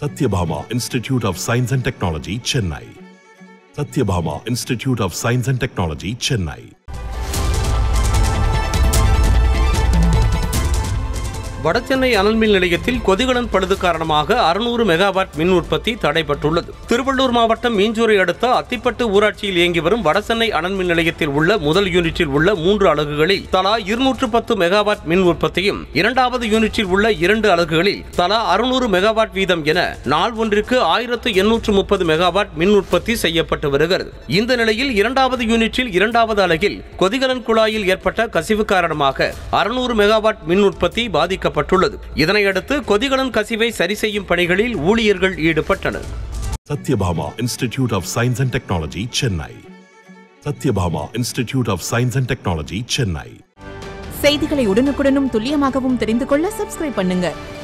Satyabhama Institute of Science and Technology, Chennai. Satyabhama Institute of Science and Technology, Chennai. Vadachennai அனல்மின் நிலையத்தில் கொதிகலன் பழுது காரணமாக அறுநூறு மெகாவாட் மின் உற்பத்தி தடைப்பட்டுள்ளது திருவள்ளூர் மாவட்டம் மீஞ்சூரை அடுத்த அத்திப்பட்டு ஊராட்சியில் இயங்கி வரும் வடசென்னை அனல்மின் நிலையத்தில் உள்ள முதல் யூனிட்டில் உள்ள மூன்று அலகுகளில் தலா இருநூற்று பத்து மெகாவாட் மின் உற்பத்தியும் இரண்டாவது யூனிட்டில் உள்ள இரண்டு அலகுகளில் தலா அறுநூறு மெகாவாட் வீதம் என நாள் ஒன்றிற்கு ஆயிரத்து எண்ணூற்று முப்பது மெகாவாட் மின் உற்பத்தி செய்யப்பட்டு வருகிறது இந்த நிலையில் இரண்டாவது யூனிட்டில் இரண்டாவது அலகில் கொதிகலன் குழாயில் ஏற்பட்ட கசிவு காரணமாக அறுநூறு மெகாவாட் மின் உற்பத்தி பாதிக்கப்பட்டுள்ளது இதனையடுத்து கொதிகலன் கசிவை சரி செய்யும் பணிகளில் ஊழியர்கள் ஈடுபட்டனர் Satyabhama Institute of Science and Technology, Chennai. Satyabhama Institute of Science and Technology, Chennai. செய்திகளை உடனுக்குடனும் துல்லியமாகவும் தெரிந்து கொள்ள சப்ஸ்கிரைப் பண்ணுங்க